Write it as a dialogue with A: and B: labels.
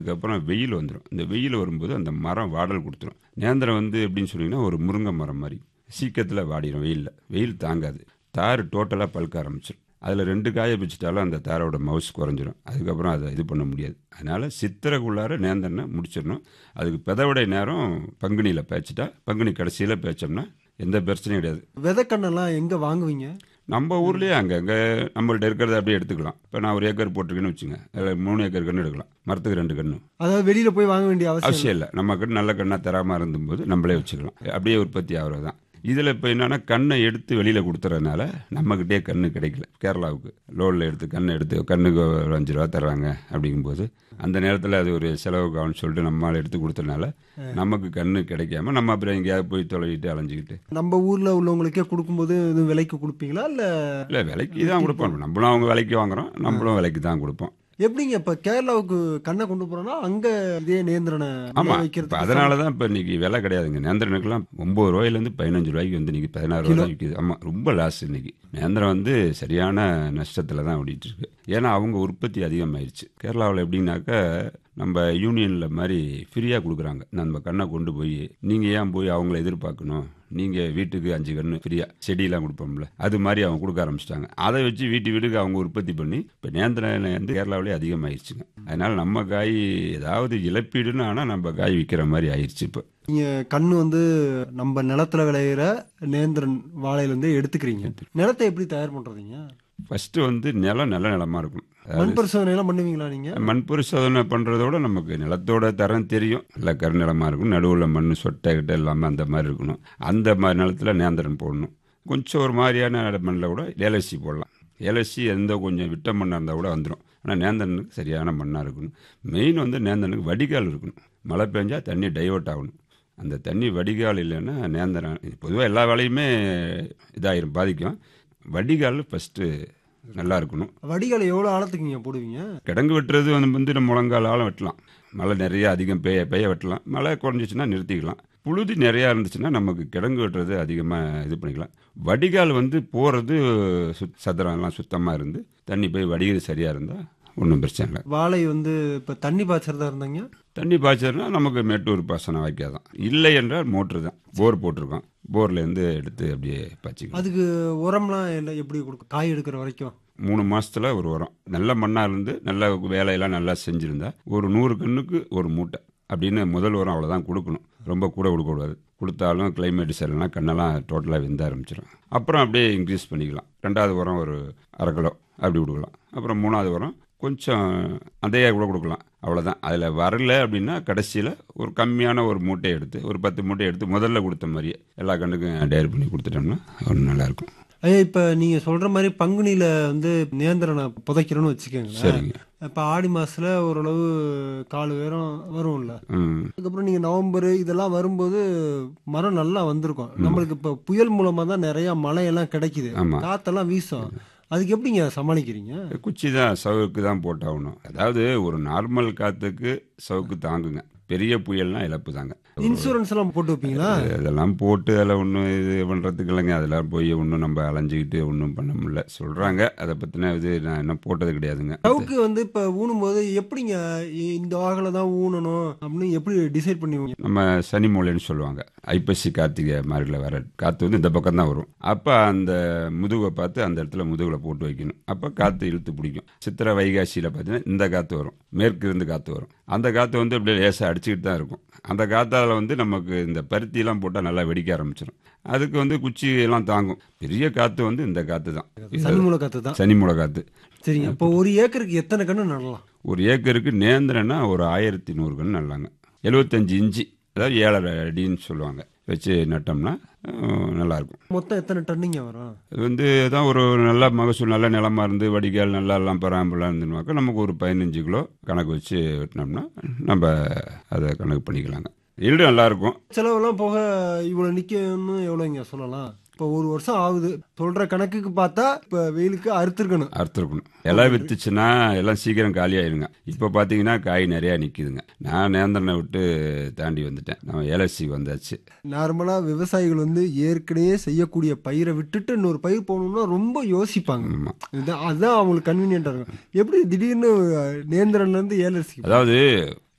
A: அதுக்கப்புறம் வெயில் வந்துடும் இந்த வெயில் வரும்போது அந்த மரம் வாடல் கொடுத்துரும் நேந்திரம் வந்து எப்படின்னு சொன்னீங்கன்னா ஒரு முருங்கை மரம் மாதிரி சீக்கிரத்தில் வாடிடும் வெயிலில் வெயில் தாங்காது தார் டோட்டலாக பழுக்க ஆரம்பிச்சிடும் அதில் ரெண்டு காய பிடிச்சிட்டாலும் அந்த தாரோட மவுஸ் குறைஞ்சிரும் அதுக்கப்புறம் அதை இது பண்ண முடியாது அதனால் சித்திரைக்குள்ளார நேந்தரனை முடிச்சிடணும் அதுக்கு பெதவிடை நேரம் பங்குனியில் பேய்ச்சிட்டா பங்குனி கடைசியில் பேய்ச்சோம்னா எந்த பிரச்சனையும் கிடையாது
B: விதைக்கண்ணெல்லாம் எங்க வாங்குவீங்க
A: நம்ம ஊர்லேயே அங்கங்கே நம்மள்ட்ட இருக்கிறத அப்படியே எடுத்துக்கலாம் இப்போ நான் ஒரு ஏக்கர் போட்டிருக்கேன்னு வச்சுங்க அதில் மூணு ஏக்கர் கன்று எடுக்கலாம் மரத்துக்கு ரெண்டு கன்று
B: அதாவது வெளியில போய் வாங்க வேண்டிய அவசியம்
A: அவசியம் இல்லை நம்ம கன்று நல்ல கண்ணாக தராமல் இருந்தும்போது நம்மளே வச்சுக்கலாம் அப்படியே உற்பத்தி ஆகிறது தான் இதில் இப்போ என்னென்னா கண்ணை எடுத்து வெளியில் கொடுத்துறதுனால நம்மக்கிட்டே கண்ணு கிடைக்கல கேரளாவுக்கு லோனில் எடுத்து கண்ணை எடுத்து கண்ணுக்கு ஒரு அஞ்சு ரூபா தர்றாங்க அப்படிங்கும்போது அந்த நேரத்தில் அது ஒரு செலவுக்கு ஆகும்னு சொல்லிட்டு நம்மளால் எடுத்து கொடுத்தனால நமக்கு கண்ணு கிடைக்காம நம்ம அப்புறம் எங்கேயாவது போய் தொலைகிட்டு அலைஞ்சிக்கிட்டு
B: நம்ம ஊர்ல உள்ளவங்களுக்கே கொடுக்கும்போது எதுவும் விலைக்கு கொடுப்பீங்களா இல்ல
A: இல்லை விலைக்கு தான் கொடுப்போம் நம்மளும் அவங்க விலைக்கு வாங்குறோம் நம்மளும் விலைக்கு தான் கொடுப்போம்
B: எப்படிங்க இப்ப கேரளாவுக்கு கண்ணை கொண்டு போறோம்னா அங்க இதே நேந்திரனை
A: ஆமா
B: வைக்கிறது
A: இப்போ அதனால தான் இப்போ இன்னைக்கு விலை கிடையாதுங்க நேந்திரனுக்குலாம் ஒம்பது ரூபாயிலேருந்து பதினஞ்சு ரூபாய்க்கு வந்து இன்னைக்கு பதினாறு ரூபாய் தான் விற்கிது ஆமாம் ரொம்ப லாஸ் இன்னைக்கு நேந்திரம் வந்து சரியான நஷ்டத்தில் தான் ஓடிட்டு இருக்கு ஏன்னா அவங்க உற்பத்தி அதிகமாயிருச்சு கேரளாவில் எப்படின்னாக்கா நம்ம யூனியனில் மாதிரி ஃப்ரீயாக கொடுக்குறாங்க நம்ம கண்ணை கொண்டு போய் நீங்கள் ஏன் போய் அவங்கள எதிர்பார்க்கணும் நீங்கள் வீட்டுக்கு அஞ்சு கன்று ஃப்ரீயாக செடியெல்லாம் கொடுப்போம்ல அது மாதிரி அவங்க கொடுக்க ஆரம்பிச்சிட்டாங்க அதை வச்சு வீட்டு வீட்டுக்கு அவங்க உற்பத்தி பண்ணி இப்போ நேந்திரம் வந்து கேரளாவிலே அதிகமாயிருச்சுங்க அதனால் நம்ம காய் ஏதாவது இழப்பீடுன்னு ஆனால் நம்ம காய் விற்கிற மாதிரி ஆயிடுச்சு இப்போ
B: நீங்க கண்ணு வந்து நம்ம நிலத்துல விளையிற நேந்திரன் வாழையில இருந்து எடுத்துக்கிறீங்க நிலத்தை எப்படி தயார் பண்றதுங்க
A: ஃபஸ்ட்டு வந்து நிலம் நல்ல நிலமா இருக்கும்
B: மண் பரிசோதனை எல்லாம் பண்ணுவீங்களா நீங்க
A: மண் பரிசோதனை பண்ணுறதோட நமக்கு நிலத்தோட தரம் தெரியும் நல்லா கருநிலமாக இருக்கும் நடுவில் மண் சொட்டை கிட்ட இல்லாமல் அந்த மாதிரி இருக்கணும் அந்த மாதிரி நிலத்தில் நேந்திரன் போடணும் கொஞ்சம் ஒரு மாதிரியான மண்ணில் கூட ஏலசி போடலாம் ஏலசி எந்த கொஞ்சம் விட்ட மண்ணாக இருந்தால் கூட வந்துடும் ஆனால் நேந்திரனுக்கு சரியான மண்ணாக இருக்கணும் மெயின் வந்து நேந்திரனுக்கு வடிகால் இருக்கணும் மழை பெஞ்சா தண்ணி டைவர்ட் ஆகணும் அந்த தண்ணி வடிகால் இல்லைன்னா நேந்திரன் பொதுவாக எல்லா வேலையுமே இதாயிரும் பாதிக்கும் வடிகால் ஃபஸ்ட்டு நல்லா இருக்கணும்
B: வடிகால் எவ்வளவு ஆழத்துக்கு நீங்க போடுவீங்க
A: கிடங்கு வெட்டுறது வந்து வந்து நம்ம முழங்கால் ஆழம் வெட்டலாம் மழை நிறைய அதிகம் பெய்ய பெய்ய வெட்டலாம் மழை குறைஞ்சிச்சுன்னா நிறுத்திக்கலாம் புழுதி நிறையா இருந்துச்சுன்னா நமக்கு கிடங்கு வெட்டுறது அதிகமாக இது பண்ணிக்கலாம் வடிகால் வந்து போகிறது சுத் சதுரம்லாம் சுத்தமாக இருந்து தண்ணி போய் வடிகிறது சரியாக இருந்தால் ஒன்றும் பிரச்சனை இல்லை
B: வாழை வந்து இப்ப தண்ணி பாய்ச்சறதா இருந்தாங்க
A: தண்ணி பாய்ச்சல்னா நமக்கு மேட்டூர் பாசனம் வைக்காதான் இல்லை என்றால் மோட்ரு தான் போர் போட்டிருக்கோம் போர்லேருந்து எடுத்து அப்படியே பாய்ச்சிக்கலாம்
B: அதுக்கு உரம்லாம் என்ன எப்படி கொடுக்கும் காய் எடுக்கிற வரைக்கும்
A: மூணு மாசத்துல ஒரு உரம் நல்ல மண்ணாக இருந்து நல்ல வேலையெல்லாம் நல்லா செஞ்சுருந்தா ஒரு நூறு கண்ணுக்கு ஒரு மூட்டை அப்படின்னு முதல் உரம் அவ்வளோதான் கொடுக்கணும் ரொம்ப கூட கொடுக்கக்கூடாது கொடுத்தாலும் கிளைமேட் சரியில்லைனா கண்ணெல்லாம் டோட்டலாக வெந்த ஆரம்பிச்சிடும் அப்புறம் அப்படியே இன்க்ரீஸ் பண்ணிக்கலாம் ரெண்டாவது உரம் ஒரு அரை கிலோ அப்படி கொடுக்கலாம் அப்புறம் மூணாவது உரம் கொஞ்சம் அதையே கூட கொடுக்கலாம் அவ்வளோதான் அதில் வரல அப்படின்னா கடைசியில் ஒரு கம்மியான ஒரு மூட்டையை எடுத்து ஒரு பத்து மூட்டையை எடுத்து முதல்ல கொடுத்த மாதிரியே எல்லா கண்ணுக்கும் டயர் பண்ணி கொடுத்துட்டோம்னா ஒரு நல்லாயிருக்கும்
B: ஐயா இப்ப நீங்க சொல்ற மாதிரி பங்குனியில வந்து நேந்திரனை புதைக்கிறோன்னு வச்சுக்கோங்களேன்
A: சரிங்க
B: இப்ப ஆடி மாசத்துல ஓரளவு கால் உயரம் வரும்ல
A: ம்
B: அதுக்கப்புறம் நீங்க நவம்பர் இதெல்லாம் வரும்போது மரம் நல்லா வந்திருக்கும் நம்மளுக்கு இப்ப புயல் மூலமா தான் நிறைய மழையெல்லாம் கிடைக்குது
A: ஆமாம்
B: காத்தெல்லாம் வீசும் அதுக்கு எப்படிங்க சமாளிக்கிறீங்க
A: குச்சி தான் சவுக்கு தான் போட்டாகணும் அதாவது ஒரு நார்மல் காற்றுக்கு சவுக்கு தாங்குங்க பெரிய புயல்னா இழப்பு தாங்க
B: இன்சூரன்ஸ் எல்லாம் போட்டு வைப்பீங்களா
A: அதெல்லாம் போட்டு அதில் ஒன்றும் இது பண்ணுறதுக்கு இல்லைங்க அதெல்லாம் போய் ஒன்றும் நம்ம அலைஞ்சிக்கிட்டு ஒன்றும் பண்ண முடியல சொல்கிறாங்க அதை பற்றின இது நான் இன்னும் போட்டது கிடையாதுங்க
B: சவுக்கு வந்து இப்ப ஊனும் போது எப்படிங்க இ- இந்த வாகல தான் ஊனணும் அப்படின்னு எப்படி டிசைட் பண்ணுவீங்க
A: நம்ம சனி மூலைன்னு சொல்லுவாங்க ஐப்பசி கார்த்திகை மாதிரில வர காற்று வந்து இந்த பக்கம் தான் வரும் அப்போ அந்த முதுகை பார்த்து அந்த இடத்துல முதுகில் போட்டு வைக்கணும் அப்போ காற்று இழுத்து பிடிக்கும் சித்திரை வைகாசியில் பார்த்தீங்கன்னா இந்த காற்று வரும் மேற்கு இருந்து காற்று வரும் அந்த காற்று வந்து அப்படியே லேசாக அடிச்சுக்கிட்டு தான் இருக்கும் அந்த காற்றால வந்து நமக்கு இந்த பருத்திலாம் போட்டால் நல்லா வெடிக்க ஆரம்பிச்சிடும் அதுக்கு வந்து குச்சி எல்லாம் தாங்கும் பெரிய காற்று வந்து இந்த காற்று தான்
B: சனி மூல காத்து தான்
A: சனி மூலை காற்று
B: சரிங்க இப்போ ஒரு ஏக்கருக்கு எத்தனை கன்று நடலாம்
A: ஒரு ஏக்கருக்கு நேந்திரன்னா ஒரு ஆயிரத்தி நூறு கன்று நல்லாங்க எழுபத்தஞ்சு இன்ச்சு அதாவது ஏழரை அடின்னு சொல்லுவாங்க வச்சு நட்டோம்னா அஹ், நல்லாயிருக்கும்
B: மொத்தம் எத்தனை டன்னிங்க வரும்
A: இது வந்து தான் ஒரு நல்ல மகசூல் நல்ல நிலமா இருந்து வடிகால் நல்லா எல்லாம் பராமரிலாம் இருந்துனாக்கா நமக்கு ஒரு பதினஞ்சு கிலோ கணக்கு வச்சு வெட்டினோம்னா நம்ம அதை கணக்கு பண்ணிக்கலாங்க ஈல்டு நல்லா இருக்கும்
B: செலவெல்லாம் போக இவ்வளவு நிக்கணும்னு எவ்வளோங்க சொல்லலாம் இப்போ ஒரு வருஷம் ஆகுது சொல்ற கணக்குக்கு பார்த்தா இப்போ வெயிலுக்கு அறுத்துருக்கணும்
A: அறுத்துருக்கணும் எல்லாம் வித்துச்சுன்னா எல்லாம் சீக்கிரம் காலியாயிருங்க இப்போ பார்த்தீங்கன்னா காய் நிறையா நிற்கிதுங்க நான் நேந்திரனை விட்டு தாண்டி வந்துட்டேன் நான் ஏலசிக்கு வந்தாச்சு
B: நார்மலா விவசாயிகள் வந்து ஏற்கனவே செய்யக்கூடிய பயிரை விட்டுட்டு இன்னொரு பயிர் போகணும்னா ரொம்ப யோசிப்பாங்க
A: ஆமாம்
B: இதுதான் அதுதான் அவங்களுக்கு கன்வீனியன்டா இருக்கும் எப்படி திடீர்னு நேந்திரன்ல இருந்து ஏலசி
A: அதாவது